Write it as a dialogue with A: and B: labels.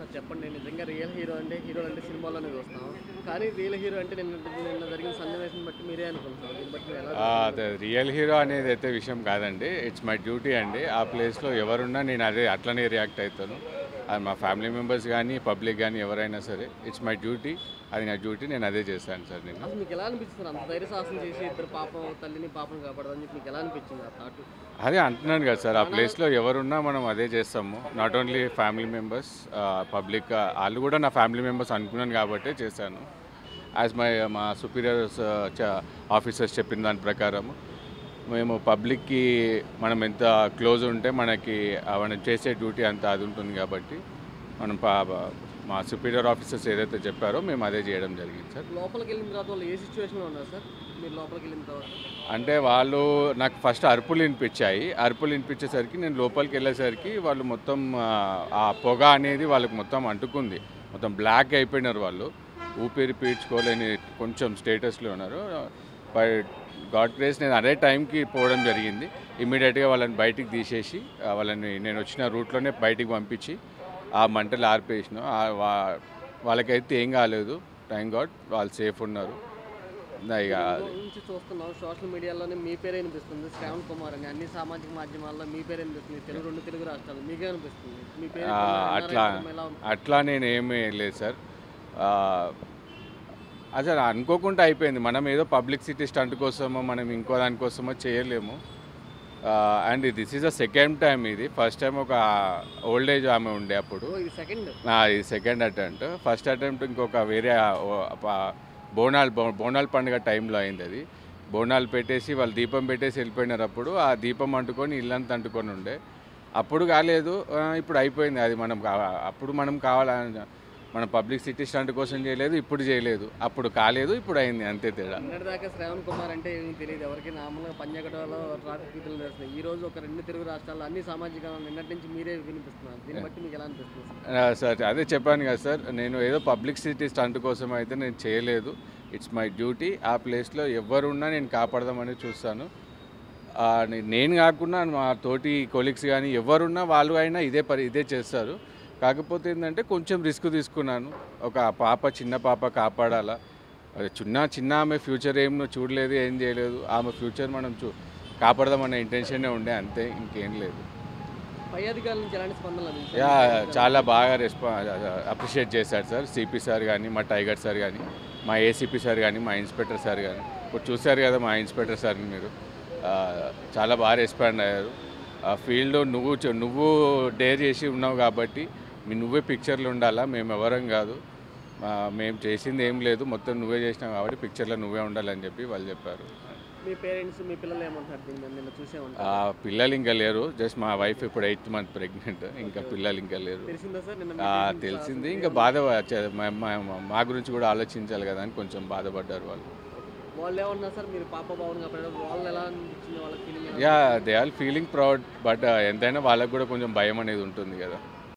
A: Sir చెప్పండి నిజంగా real hero అంటే హీరో అంటే సినిమాలోనే చూస్తాం కానీ రియల్ హీరో అంటే నిన్న నిన్న జరిగిన సన్నివేశం బట్టి మీరే అనుకుంటున్నారు దీన్ని బట్టి మీరు ఎలా
B: ఆ, అదే రియల్ హీరో అనేది అయితే విషయం కాదండి ఇట్స్ మై డ్యూటీ అండి ఆ ప్లేస్లో ఎవరున్నా నేను అదే అట్లనే రియాక్ట్ అవుతాను అది మా ఫ్యామిలీ మెంబర్స్ కానీ పబ్లిక్ కానీ ఎవరైనా సరే ఇట్స్ మై డ్యూటీ అది నా డ్యూటీ నేను అదే చేశాను సార్ నేను
A: అసలు మీకు ఎలా అనిపిస్తుంది అంత ధైర్య సాహసం చేసి ఇద్దరు పాపం తల్లిని పాపం కాపాడదని చెప్పి మీకు ఎలా అనిపించింది ఆ థాట్
B: అదే అంటున్నాను కదా సార్ ఆ ప్లేస్లో ఎవరున్నా మనం అదే చేస్తాము not only family members public వాళ్ళు కూడా నా ఫ్యామిలీ మెంబర్స్ అనుకున్నాను కాబట్టే చేశాను యాజ్ మై మా సుపీరియర్స్ ఆఫీసర్స్ చెప్పిన దాని ప్రకారం మేము పబ్లిక్కి మనం ఎంత క్లోజ్ ఉంటే మనకి ఆ మనం చేసే డ్యూటీ అంత అది ఉంటుంది కాబట్టి మనం పా- మా సుపీరియర్ ఆఫీసర్స్ ఏదైతే చెప్పారో మేము అదే చేయడం జరిగింది సార్
A: లోపలికి వెళ్ళిన తర్వాత వాళ్ళు ఏ సిచ్యువేషన్లో ఉన్నారు సార్ మీరు లోపలికి వెళ్ళిన తర్వాత
B: అంటే వాళ్ళు నాకు ఫస్ట్ అరుపులు వినిపించాయి అరుపులు వినిపించేసరికి నేను లోపలికి వెళ్ళేసరికి వాళ్ళు మొత్తం ఆ, ఆ పొగ అనేది వాళ్ళకి మొత్తం అంటుకుంది మొత్తం బ్లాక్ అయిపోయినారు వాళ్ళు ఊపిరి పీల్చుకోలేని కొంచెం స్టేటస్లో ఉన్నారు బట్ గాడ్ గ్రేస్ నేను అదే టైంకి పోవడం జరిగింది ఇమీడియట్గా వాళ్ళని బయటికి తీసేసి ఆ, వాళ్ళని నేను వచ్చిన రూట్లోనే బయటికి పంపించి ఆ మంటలు ఆర్పేసిన ఆ వా- వాళ్ళకైతే ఏం కాలేదు థ్యాంక్ గాడ్ వాళ్ళు సేఫ్ ఉన్నారు ఇక
A: రోజు నుంచి చూస్తున్నాం సోషల్ మీడియాలోనే మీ పేరే అనిపిస్తుంది శ్రావణ్ కుమార్ అని అన్ని సామాజిక మాధ్యమాల్లో మీ పేరే అనిపిస్తుంది తెలుగు రెండు తెలుగు రాష్ట్రాలు మీకే అనిపిస్తుంది మీ పేరు
B: ఆ,
A: ఎప్పుడైనా
B: అట్లా
A: విన్నారా? ఎలా ఉంది?
B: అట్లా నేను ఏమీ లేదు సార్ ఆ, అసలు అనుకోకుండా అయిపోయింది మనం ఏదో పబ్లిసిటీ స్టంట్ కోసమో మనం ఇంకో దానికోసమో చేయలేము and this is a second time ఇది ఫస్ట్ టైం ఒక ఓల్డ్ ఏజ్ ఆమె ఉండే అప్పుడు
A: ఓ, ఇది సెకండ్
B: నా ఇది సెకండ్ అటెంప్ట్ ఫస్ట్ అటెంప్ట్ ఇంకొక వేరే ఆ, ఓ, ప- బోనాల్ బో- బోనాల్ పండుగ టైంలో అయింది అది బోనాలు పెట్టేసి వాళ్ళు దీపం పెట్టేసి వెళ్ళిపోయినారు అప్పుడు ఆ దీపం అంటుకొని ఇల్లంతా అంటుకొని ఉండే అప్పుడు కాలేదు ఆ, ఇప్పుడు అయిపోయింది అది మనం కావా- అప్పుడు మనం కావాలని మనం పబ్లిక్ సిటీ స్టంట్ కోసం చేయలేదు ఇప్పుడు చేయలేదు అప్పుడు కాలేదు ఇప్పుడు అయింది అంతే తేడా
A: నిన్నటి దాకా శ్రావణ్ కుమార్ అంటే ఏమీ తెలియదు ఎవరికి నార్మల్గా పంజగడలో ట్రాఫిక్ విధులు చేస్తున్నాయి ఈ రోజు ఒక రెండు తెలుగు రాష్ట్రాల్లో అన్ని సామాజిక నిన్నటి నుంచి మీరే వినిపిస్తున్నారు దీన్ని బట్టి మీకు ఎలా అనిపిస్తుంది సార్?
B: ఆ, సార్ అదే చెప్పాను కదా సార్ నేను ఏదో పబ్లిక్ సిటీ స్టంట్ కోసం అయితే నేను చేయలేదు ఇట్స్ మై డ్యూటీ ఆ ప్లేస్లో ఎవరున్నా నేను కాపాడదామని చూస్తాను ఆ, నే- నేను కాకుండా మా తోటి కొలీగ్స్ కానీ ఎవరున్నా వాళ్ళు అయినా ఇదే పరి ఇదే చేస్తారు కాకపోతే ఏంటంటే కొంచెం రిస్క్ తీసుకున్నాను ఒక పాప చిన్న పాప కాపాడాలా అది చిన్న చిన్న ఆమె ఫ్యూచర్ ఏం చూడలేదు ఏం చేయలేదు ఆమె ఫ్యూచర్ మనం చూ కాపాడదామనే ఇంటెన్షనే ఉండే అంతే ఇంకేం లేదు
A: పై అధికారుల నుంచి ఎలాంటి స్పందన లభించింది?
B: యా చాలా బాగా రెస్పా అప్రిషియేట్ చేశారు సార్ సిపి సార్ కానీ మా టైగర్ సార్ కానీ మా ఏసీపీ సార్ కానీ మా ఇన్స్పెక్టర్ సార్ కానీ ఇప్పుడు చూశారు కదా మా ఇన్స్పెక్టర్ సార్ని మీరు ఆ, చాలా బాగా రెస్పాండ్ అయ్యారు ఆ ఫీల్డ్ నువ్వు చే- నువ్వు డేర్ చేసి ఉన్నావు కాబట్టి మీ నువ్వే పిక్చర్లు ఉండాలా మేము ఎవరం కాదు ఆ, మేము చేసింది ఏం లేదు మొత్తం నువ్వే చేసినావు కాబట్టి పిక్చర్లో నువ్వే ఉండాలని చెప్పి వాళ్ళు చెప్పారు
A: మీ పేరెంట్స్ మీ పిల్లలు ఏమంటారు దీన్ని నిన్న చూసే ఉంటారు
B: ఆ, పిల్లలు ఇంకా లేరు జస్ట్ మా వైఫ్ ఇప్పుడు ఎయిత్ మంత్ ప్రెగ్నెంట్ ఇంకా పిల్లలు ఇంకా లేరు
A: తెలిసిందా సార్ నిన్న మీ
B: ఆ,
A: పేరెంట్స్
B: తెలిసింది ఇంకా బాధ వచ్చే- మా- మా- మా గురించి కూడా ఆలోచించాలి కదా అని కొంచెం బాధపడ్డారు వాళ్ళు
A: వాళ్ళు ఏమన్నారు సార్ మీరు పాప బాగుంది కాబట్టి వాళ్ళు ఎలా అనిపించింది వాళ్ళ feeling
B: yeah they are feeling proud but ఎంతైనా వాళ్ళకు కూడా కొంచెం భయం అనేది ఉంటుంది కదా